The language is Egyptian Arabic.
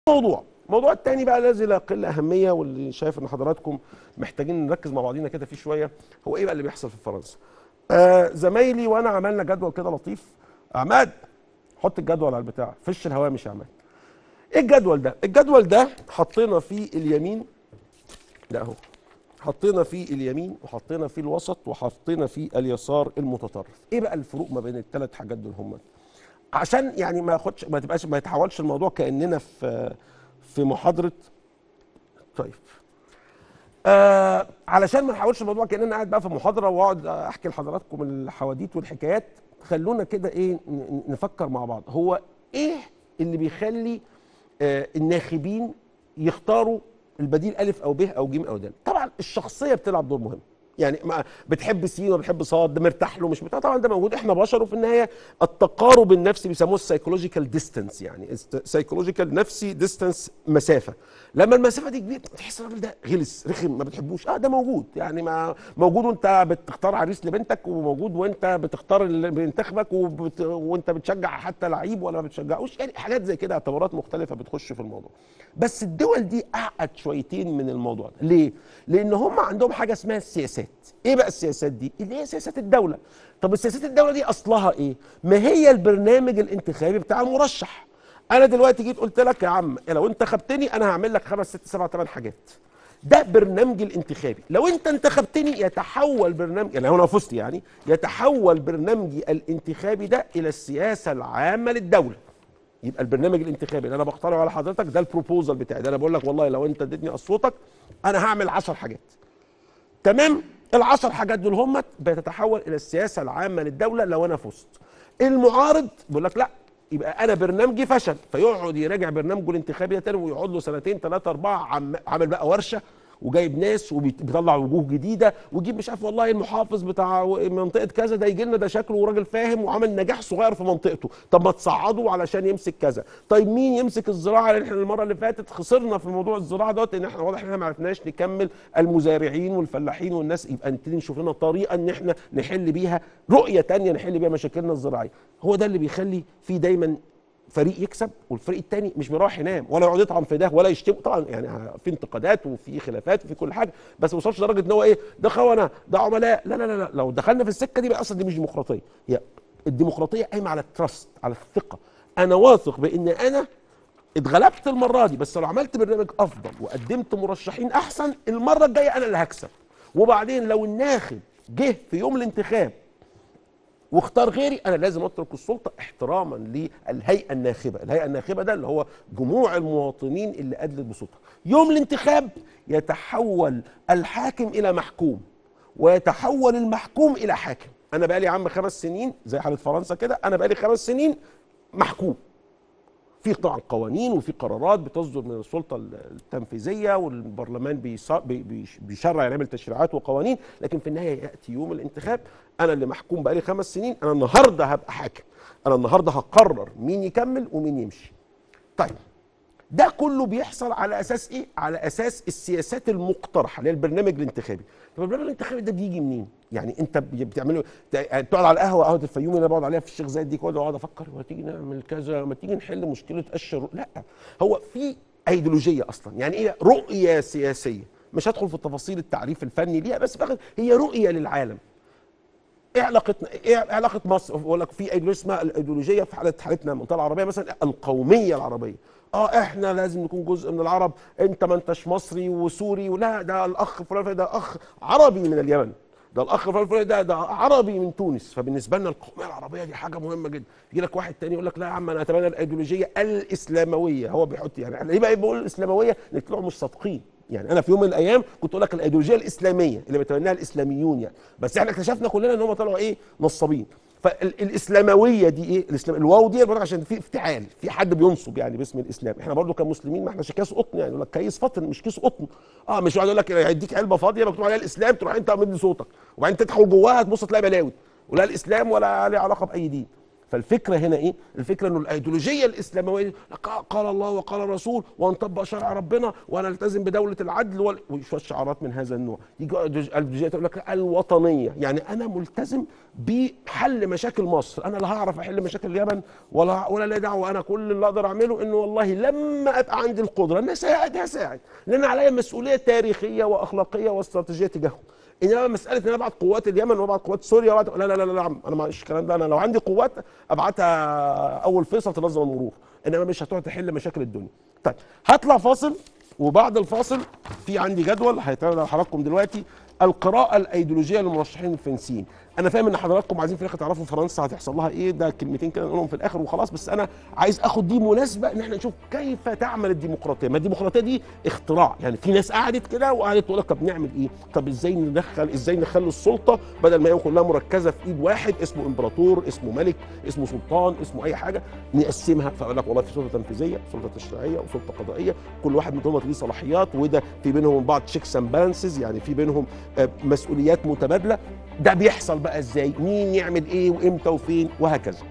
موضوع الموضوع الثاني بقى الذي لا يقل اهميه واللي شايف ان حضراتكم محتاجين نركز مع بعضينا كده فيه شويه هو ايه بقى اللي بيحصل في فرنسا آه زمايلي وانا عملنا جدول كده لطيف عماد حط الجدول على البتاع فش الهوامش يا عماد ايه الجدول ده الجدول ده حطينا فيه اليمين ده اهو حطينا فيه اليمين وحطينا فيه الوسط وحطينا فيه اليسار المتطرف ايه بقى الفروق ما بين الثلاث حاجات دول هم عشان يعني ما ياخدش ما تبقاش ما يتحولش الموضوع كاننا في في محاضره طيب آه علشان ما نحولش الموضوع كاننا قاعد بقى في محاضره واقعد احكي لحضراتكم الحواديت والحكايات خلونا كده ايه ن- نفكر مع بعض هو ايه اللي بيخلي آه الناخبين يختاروا البديل الف او ب او ج او د طبعا الشخصيه بتلعب دور مهم يعني ما بتحب سين ولا بتحب صاد ده مرتاح له مش مرتاح طبعا ده موجود احنا بشر وفي النهايه التقارب النفسي بيسموه السايكولوجيكال ديستانس يعني سايكولوجيكال نفسي ديستانس مسافه لما المسافه دي كبيره تحس الراجل ده غلس رخم ما بتحبوش اه ده موجود يعني ما موجود وانت بتختار عريس لبنتك وموجود وانت بتختار اللي بينتخبك وبت... وانت بتشجع حتى لعيب ولا ما بتشجعوش يعني حاجات زي كده اعتبارات مختلفه بتخش في الموضوع بس الدول دي اعقد شويتين من الموضوع ده ليه لان هم عندهم حاجه اسمها السياسات ايه بقى السياسات دي اللي هي سياسات الدوله طب السياسات الدوله دي اصلها ايه ما هي البرنامج الانتخابي بتاع المرشح انا دلوقتي جيت قلت لك يا عم لو انت خبتني انا هعمل لك خمس ست سبع ثمان حاجات ده برنامجي الانتخابي لو انت انتخبتني يتحول برنامج يعني لو انا فزت يعني يتحول برنامجي الانتخابي ده الى السياسه العامه للدوله يبقى البرنامج الانتخابي اللي انا بختاره على حضرتك ده البروبوزال بتاعي ده انا بقول لك والله لو انت اديتني اصواتك انا هعمل 10 حاجات تمام العشر حاجات دول هم بتتحول الى السياسه العامه للدوله لو انا فزت المعارض بيقول لك لا يبقى انا برنامجي فشل فيقعد يراجع برنامجه الانتخابي ده تاني ويقعد له سنتين ثلاثه اربعه عم عامل بقى ورشه وجايب ناس وبيطلع وجوه جديده ويجيب مش عارف والله المحافظ بتاع منطقه كذا ده يجي لنا ده شكله وراجل فاهم وعمل نجاح صغير في منطقته طب ما تصعده علشان يمسك كذا طيب مين يمسك الزراعه لان احنا المره اللي فاتت خسرنا في موضوع الزراعه دوت ان احنا واضح ان احنا ما عرفناش نكمل المزارعين والفلاحين والناس يبقى نبتدي نشوف لنا طريقه ان احنا نحل بيها رؤيه تانية نحل بيها مشاكلنا الزراعيه هو ده اللي بيخلي في دايما فريق يكسب والفريق الثاني مش بيروح ينام ولا يقعد يطعن في ده ولا يشتم طبعا يعني في انتقادات وفي خلافات وفي كل حاجه بس ما وصلش لدرجه ان هو ايه ده خونه ده عملاء لا لا لا, لا. لو دخلنا في السكه دي بقى اصلا دي مش ديمقراطيه هي الديمقراطيه قايمه على التراست على الثقه انا واثق بان انا اتغلبت المره دي بس لو عملت برنامج افضل وقدمت مرشحين احسن المره الجايه انا اللي هكسب وبعدين لو الناخب جه في يوم الانتخاب واختار غيري انا لازم اترك السلطه احتراما للهيئه الناخبه، الهيئه الناخبه ده اللي هو جموع المواطنين اللي ادلت بصوتها. يوم الانتخاب يتحول الحاكم الى محكوم ويتحول المحكوم الى حاكم. انا بقالي يا عم خمس سنين زي حاله فرنسا كده انا بقالي خمس سنين محكوم. في طبعا قوانين وفي قرارات بتصدر من السلطه التنفيذيه والبرلمان بيص- بي- بيش- بيشرع يعمل تشريعات وقوانين لكن في النهايه ياتي يوم الانتخاب انا اللي محكوم بقالي خمس سنين انا النهارده هبقى حاكم انا النهارده هقرر مين يكمل ومين يمشي طيب ده كله بيحصل على اساس ايه على اساس السياسات المقترحه اللي هي البرنامج الانتخابي طب البرنامج الانتخابي ده بيجي منين يعني انت بي- بتعمله يعني تقعد على القهوه قهوه الفيوم اللي انا بقعد عليها في الشيخ زايد دي كده واقعد افكر ما تيجي نعمل كذا ما تيجي نحل مشكله الشر لا هو في ايديولوجيه اصلا يعني ايه رؤيه سياسيه مش هدخل في تفاصيل التعريف الفني ليها بس في الآخر هي رؤيه للعالم ايه علاقتنا ايه علاقه مصر بقول لك في ايديولوجيه اسمها الايديولوجيه في حاله حالتنا المنطقه العربيه مثلا القوميه العربيه اه احنا لازم نكون جزء من العرب انت ما انتش مصري وسوري ولا ده الاخ فلان ده اخ عربي من اليمن ده الاخ فلان فلان ده ده عربي من تونس فبالنسبه لنا القوميه العربيه دي حاجه مهمه جدا يجي لك واحد تاني يقول لك لا يا عم انا اتبنى الايديولوجيه الاسلامويه هو بيحط يعني ليه بقى بقول الاسلامويه لان طلعوا مش صادقين يعني انا في يوم من الايام كنت اقول لك الايديولوجيه الاسلاميه اللي بيتبناها الاسلاميون يعني بس احنا اكتشفنا كلنا ان هم طلعوا ايه نصابين فالاسلامويه دي ايه الاسلام الواو دي بقول لك عشان في افتعال في حد بينصب يعني باسم الاسلام احنا برضو كمسلمين ما احناش كيس قطن يعني يقول لك كيس فطن مش كيس قطن اه مش يقعد يقول لك هيديك علبه فاضيه مكتوب عليها الاسلام تروح انت مدي صوتك وبعدين تدخل جواها تبص تلاقي بلاوي ولا الاسلام ولا ليه علاقه باي دين فالفكره هنا ايه الفكره انه الايديولوجيه الاسلامويه قال الله وقال الرسول ونطبق شرع ربنا ونلتزم بدوله العدل وال- وشويه شعارات من هذا النوع يجي الايديولوجيه تقول لك الوطنيه يعني انا ملتزم بحل مشاكل مصر انا لا هعرف احل مشاكل اليمن ولا ولا لي دعوه انا كل اللي اقدر اعمله انه والله لما ابقى عندي القدره ان اساعد هساعد لان عليا مسؤوليه تاريخيه واخلاقيه واستراتيجيه تجاههم انما مساله ان انا ابعت قوات اليمن وابعت قوات سوريا وابعت لا لا لا لا لا انا معيش الكلام ده انا لو عندي قوات ابعتها اول فيصل تنظم المرور انما مش هتقعد تحل مشاكل الدنيا طيب هطلع فاصل وبعد الفاصل في عندي جدول هيتعرض على حضراتكم دلوقتي القراءة الأيديولوجية للمرشحين الفرنسيين أنا فاهم إن حضراتكم عايزين في الآخر تعرفوا فرنسا هتحصل لها إيه ده كلمتين كده نقولهم في الآخر وخلاص بس أنا عايز آخد دي مناسبة إن إحنا نشوف كيف تعمل الديمقراطية ما الديمقراطية دي اختراع يعني في ناس قعدت كده وقعدت تقول لك طب نعمل إيه طب إزاي ندخل إزاي نخلي السلطة بدل ما هي كلها مركزة في إيد واحد اسمه إمبراطور اسمه ملك اسمه سلطان اسمه أي حاجة نقسمها فأقول لك والله في سلطة تنفيذية سلطة تشريعية وسلطة قضائية كل واحد منهم ليه صلاحيات وده في بينهم بعض تشيكس اند بالانسز يعني في بينهم آه، مسؤوليات متبادله ده بيحصل بقى ازاي مين يعمل ايه وامتى وفين وهكذا